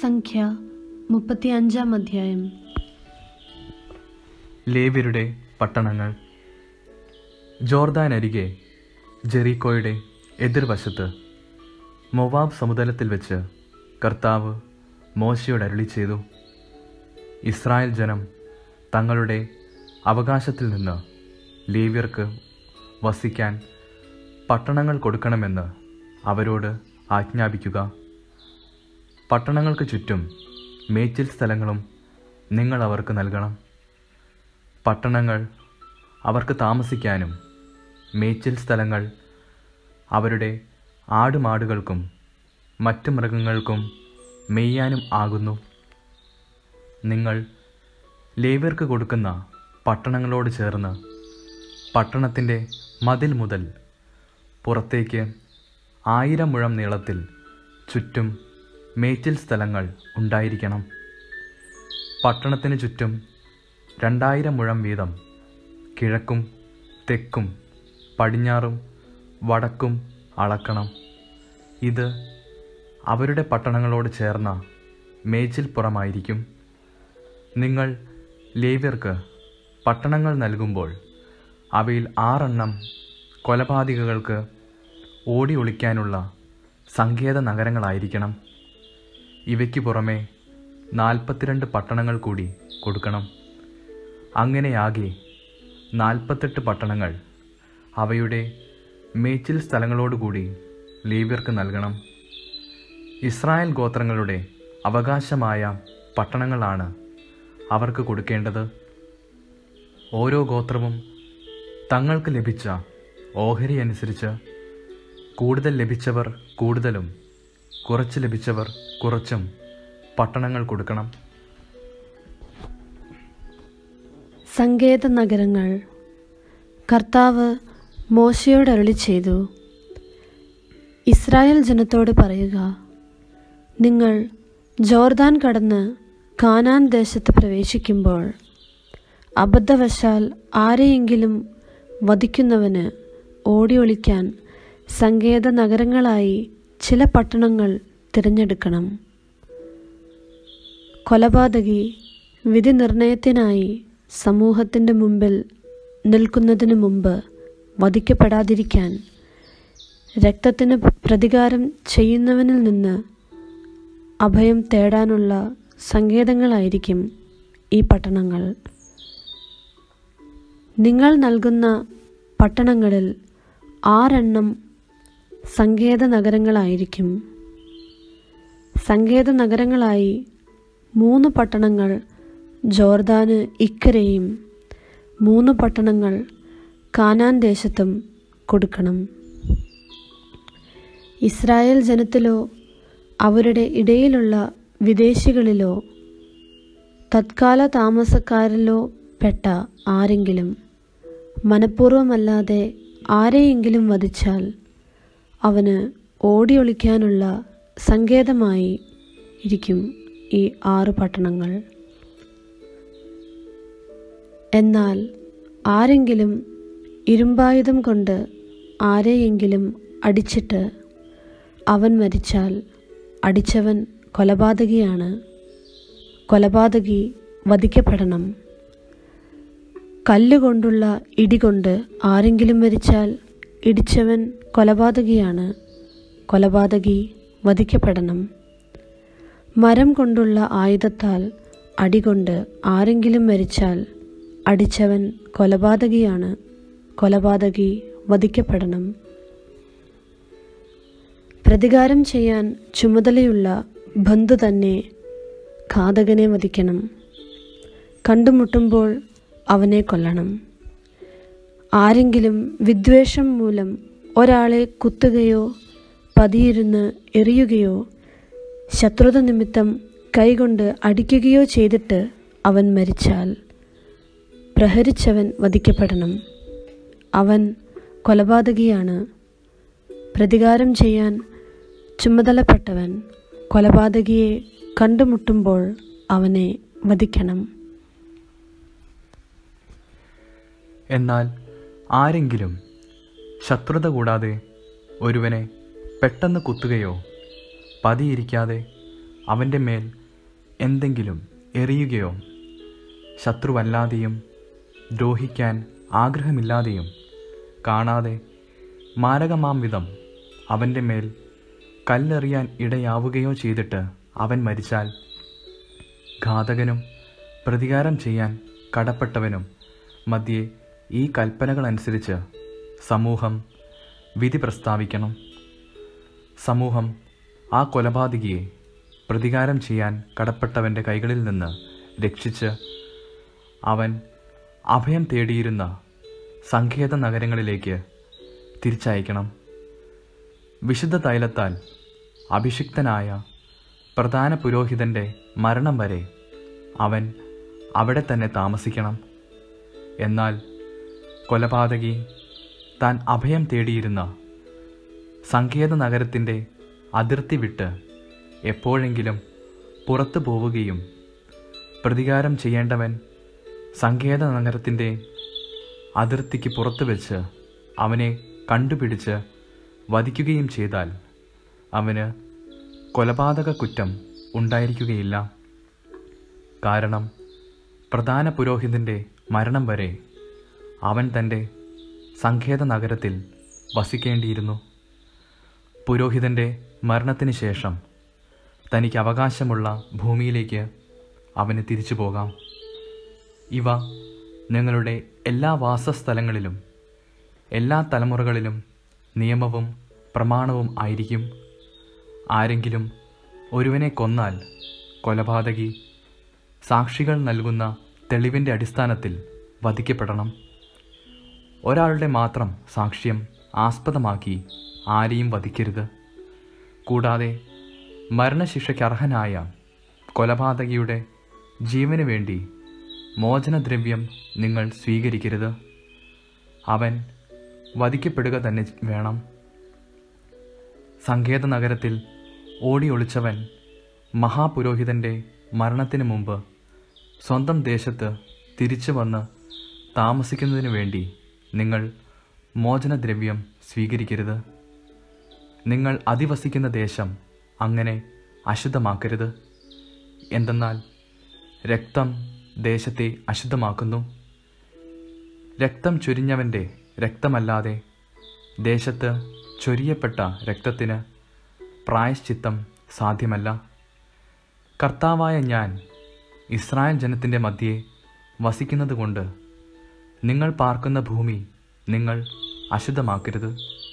സംഖ്യ മുപ്പത്തിയഞ്ചാം അധ്യായം ലേവ്യരുടെ പട്ടണങ്ങൾ ജോർദാൻ അരികെ ജെറീക്കോയുടെ എതിർവശത്ത് മൊവാബ് സമുദ്രത്തിൽ വെച്ച് കർത്താവ് മോശയോട് അരുളി ചെയ്തു ഇസ്രായേൽ ജനം തങ്ങളുടെ അവകാശത്തിൽ നിന്ന് ലേവ്യർക്ക് വസിക്കാൻ പട്ടണങ്ങൾ കൊടുക്കണമെന്ന് അവരോട് ആജ്ഞാപിക്കുക പട്ടണങ്ങൾക്ക് ചുറ്റും മേച്ചിൽ സ്ഥലങ്ങളും നിങ്ങൾ അവർക്ക് നൽകണം പട്ടണങ്ങൾ അവർക്ക് താമസിക്കാനും മേച്ചിൽ സ്ഥലങ്ങൾ അവരുടെ ആടുമാടുകൾക്കും മറ്റു മൃഗങ്ങൾക്കും മെയ്യാനും ആകുന്നു നിങ്ങൾ ലേവ്യർക്ക് കൊടുക്കുന്ന പട്ടണങ്ങളോട് ചേർന്ന് പട്ടണത്തിൻ്റെ മതിൽ മുതൽ പുറത്തേക്ക് ആയിരം മുഴം നീളത്തിൽ ചുറ്റും മേച്ചിൽ സ്ഥലങ്ങൾ ഉണ്ടായിരിക്കണം പട്ടണത്തിന് ചുറ്റും രണ്ടായിരം മുഴം വീതം കിഴക്കും തെക്കും പടിഞ്ഞാറും വടക്കും അളക്കണം ഇത് അവരുടെ പട്ടണങ്ങളോട് ചേർന്ന മേച്ചിൽപ്പുറമായിരിക്കും നിങ്ങൾ ലേവ്യർക്ക് പട്ടണങ്ങൾ നൽകുമ്പോൾ അവയിൽ ആറെണ്ണം കൊലപാതകങ്ങൾക്ക് ഓടി ഒളിക്കാനുള്ള സങ്കേത നഗരങ്ങളായിരിക്കണം ഇവയ്ക്ക് പുറമെ നാൽപ്പത്തിരണ്ട് പട്ടണങ്ങൾ കൂടി കൊടുക്കണം അങ്ങനെയാകെ നാൽപ്പത്തെട്ട് പട്ടണങ്ങൾ അവയുടെ മേച്ചിൽ സ്ഥലങ്ങളോടുകൂടി ലേവ്യർക്ക് നൽകണം ഇസ്രായേൽ ഗോത്രങ്ങളുടെ അവകാശമായ പട്ടണങ്ങളാണ് അവർക്ക് കൊടുക്കേണ്ടത് ഓരോ ഗോത്രവും തങ്ങൾക്ക് ലഭിച്ച ഓഹരി അനുസരിച്ച് കൂടുതൽ ലഭിച്ചവർ കൂടുതലും കുറച്ച് ലഭിച്ചവർ കുറച്ചും പട്ടണങ്ങൾ കൊടുക്കണം സങ്കേത നഗരങ്ങൾ കർത്താവ് മോശയോട് അരുളി ചെയ്തു ഇസ്രായേൽ ജനത്തോട് പറയുക നിങ്ങൾ ജോർദാൻ കടന്ന് കാനാൻ ദേശത്ത് പ്രവേശിക്കുമ്പോൾ അബദ്ധവശാൽ ആരെയെങ്കിലും വധിക്കുന്നവന് ഓടി ഒളിക്കാൻ സങ്കേത നഗരങ്ങളായി ചില പട്ടണങ്ങൾ തിരഞ്ഞെടുക്കണം കൊലപാതകി വിധി നിർണയത്തിനായി സമൂഹത്തിൻ്റെ മുമ്പിൽ നിൽക്കുന്നതിന് മുമ്പ് വധിക്കപ്പെടാതിരിക്കാൻ രക്തത്തിന് പ്രതികാരം ചെയ്യുന്നവനിൽ നിന്ന് അഭയം തേടാനുള്ള സങ്കേതങ്ങളായിരിക്കും ഈ പട്ടണങ്ങൾ നിങ്ങൾ നൽകുന്ന പട്ടണങ്ങളിൽ ആറെണ്ണം സങ്കേത നഗരങ്ങളായിരിക്കും സങ്കേത നഗരങ്ങളായി മൂന്ന് പട്ടണങ്ങൾ ജോർദാന് ഇക്കരെയും മൂന്ന് പട്ടണങ്ങൾ കാനാൻ ദേശത്തും കൊടുക്കണം ഇസ്രായേൽ ജനത്തിലോ അവരുടെ ഇടയിലുള്ള വിദേശികളിലോ തത്കാല താമസക്കാരിലോ പെട്ട ആരെങ്കിലും മനഃപൂർവ്വമല്ലാതെ ആരെയെങ്കിലും വധിച്ചാൽ അവന് ഓടിയൊളിക്കാനുള്ള സങ്കേതമായി ഇരിക്കും ഈ ആറ് പട്ടണങ്ങൾ എന്നാൽ ആരെങ്കിലും ഇരുമ്പായുധം കൊണ്ട് ആരെയെങ്കിലും അടിച്ചിട്ട് അവൻ മരിച്ചാൽ അടിച്ചവൻ കൊലപാതകിയാണ് കൊലപാതകി വധിക്കപ്പെടണം കല്ലുകൊണ്ടുള്ള ഇടികൊണ്ട് ആരെങ്കിലും മരിച്ചാൽ ഇടിച്ചവൻ കൊലപാതകിയാണ് കൊലപാതകി വധിക്കപ്പെടണം മരം കൊണ്ടുള്ള ആയുധത്താൽ അടികൊണ്ട് ആരെങ്കിലും മരിച്ചാൽ അടിച്ചവൻ കൊലപാതകിയാണ് കൊലപാതകി വധിക്കപ്പെടണം പ്രതികാരം ചെയ്യാൻ ചുമതലയുള്ള ബന്ധു തന്നെ ഘാതകനെ വധിക്കണം കണ്ടുമുട്ടുമ്പോൾ അവനെ കൊല്ലണം ആരെങ്കിലും വിദ്വേഷം മൂലം ഒരാളെ കുത്തുകയോ പതിയിരുന്ന് എറിയുകയോ ശത്രുത നിമിത്തം കൈകൊണ്ട് അടിക്കുകയോ ചെയ്തിട്ട് അവൻ മരിച്ചാൽ പ്രഹരിച്ചവൻ വധിക്കപ്പെടണം അവൻ കൊലപാതകിയാണ് പ്രതികാരം ചെയ്യാൻ ചുമതലപ്പെട്ടവൻ കൊലപാതകിയെ കണ്ടുമുട്ടുമ്പോൾ അവനെ വധിക്കണം എന്നാൽ ആരെങ്കിലും ശത്രുത കൂടാതെ ഒരുവനെ പെട്ടെന്ന് കുത്തുകയോ പതിയിരിക്കാതെ അവൻ്റെ മേൽ എന്തെങ്കിലും എറിയുകയോ ശത്രുവല്ലാതെയും ദ്രോഹിക്കാൻ ആഗ്രഹമില്ലാതെയും കാണാതെ മാരകമാം വിധം അവൻ്റെ മേൽ കല്ലെറിയാൻ ഇടയാവുകയോ ചെയ്തിട്ട് അവൻ മരിച്ചാൽ ഘാതകനും പ്രതികാരം ചെയ്യാൻ കടപ്പെട്ടവനും മധ്യേ ഈ കൽപ്പനകളനുസരിച്ച് സമൂഹം വിധി പ്രസ്താവിക്കണം സമൂഹം ആ കൊലപാതകിയെ പ്രതികാരം ചെയ്യാൻ കടപ്പെട്ടവൻ്റെ കൈകളിൽ നിന്ന് രക്ഷിച്ച് അവൻ അഭയം തേടിയിരുന്ന സങ്കേത നഗരങ്ങളിലേക്ക് തിരിച്ചയക്കണം വിശുദ്ധ തൈലത്താൽ അഭിഷിക്തനായ പ്രധാന പുരോഹിതൻ്റെ മരണം വരെ അവൻ അവിടെ തന്നെ താമസിക്കണം എന്നാൽ കൊലപാതകി താൻ അഭയം തേടിയിരുന്ന സങ്കേത നഗരത്തിൻ്റെ അതിർത്തി വിട്ട് എപ്പോഴെങ്കിലും പുറത്തു പോവുകയും പ്രതികാരം ചെയ്യേണ്ടവൻ സങ്കേത നഗരത്തിൻ്റെ അതിർത്തിക്ക് പുറത്തു വെച്ച് അവനെ കണ്ടുപിടിച്ച് വധിക്കുകയും ചെയ്താൽ അവന് കൊലപാതക കുറ്റം ഉണ്ടായിരിക്കുകയില്ല കാരണം പ്രധാന പുരോഹിതൻ്റെ മരണം വരെ അവൻ തൻ്റെ സങ്കേത നഗരത്തിൽ വസിക്കേണ്ടിയിരുന്നു പുരോഹിതൻ്റെ മരണത്തിന് ശേഷം തനിക്ക് അവകാശമുള്ള ഭൂമിയിലേക്ക് അവന് തിരിച്ചു പോകാം ഇവ നിങ്ങളുടെ എല്ലാ വാസസ്ഥലങ്ങളിലും എല്ലാ തലമുറകളിലും നിയമവും പ്രമാണവും ആയിരിക്കും ആരെങ്കിലും ഒരുവനെ കൊന്നാൽ കൊലപാതകി സാക്ഷികൾ നൽകുന്ന തെളിവിൻ്റെ അടിസ്ഥാനത്തിൽ വധിക്കപ്പെടണം ഒരാളുടെ മാത്രം സാക്ഷ്യം ആസ്പദമാക്കി ആരെയും വധിക്കരുത് കൂടാതെ മരണശിക്ഷയ്ക്ക് അർഹനായ കൊലപാതകിയുടെ ജീവന് വേണ്ടി മോചനദ്രവ്യം നിങ്ങൾ സ്വീകരിക്കരുത് അവൻ വധിക്കപ്പെടുക തന്നെ വേണം സങ്കേത നഗരത്തിൽ ഓടി ഒളിച്ചവൻ മഹാപുരോഹിതൻ്റെ മരണത്തിന് മുമ്പ് സ്വന്തം ദേശത്ത് തിരിച്ചു വന്ന് താമസിക്കുന്നതിനു വേണ്ടി നിങ്ങൾ മോചനദ്രവ്യം സ്വീകരിക്കരുത് നിങ്ങൾ അധിവസിക്കുന്ന ദേശം അങ്ങനെ അശുദ്ധമാക്കരുത് എന്തെന്നാൽ രക്തം ദേശത്തെ അശുദ്ധമാക്കുന്നു രക്തം ചൊരിഞ്ഞവൻ്റെ രക്തമല്ലാതെ ദേശത്ത് ചൊരിയപ്പെട്ട രക്തത്തിന് പ്രായശ്ചിത്തം സാധ്യമല്ല കർത്താവായ ഞാൻ ഇസ്രായേൽ ജനത്തിൻ്റെ മധ്യേ വസിക്കുന്നതുകൊണ്ട് നിങ്ങൾ പാർക്കുന്ന ഭൂമി നിങ്ങൾ അശുദ്ധമാക്കരുത്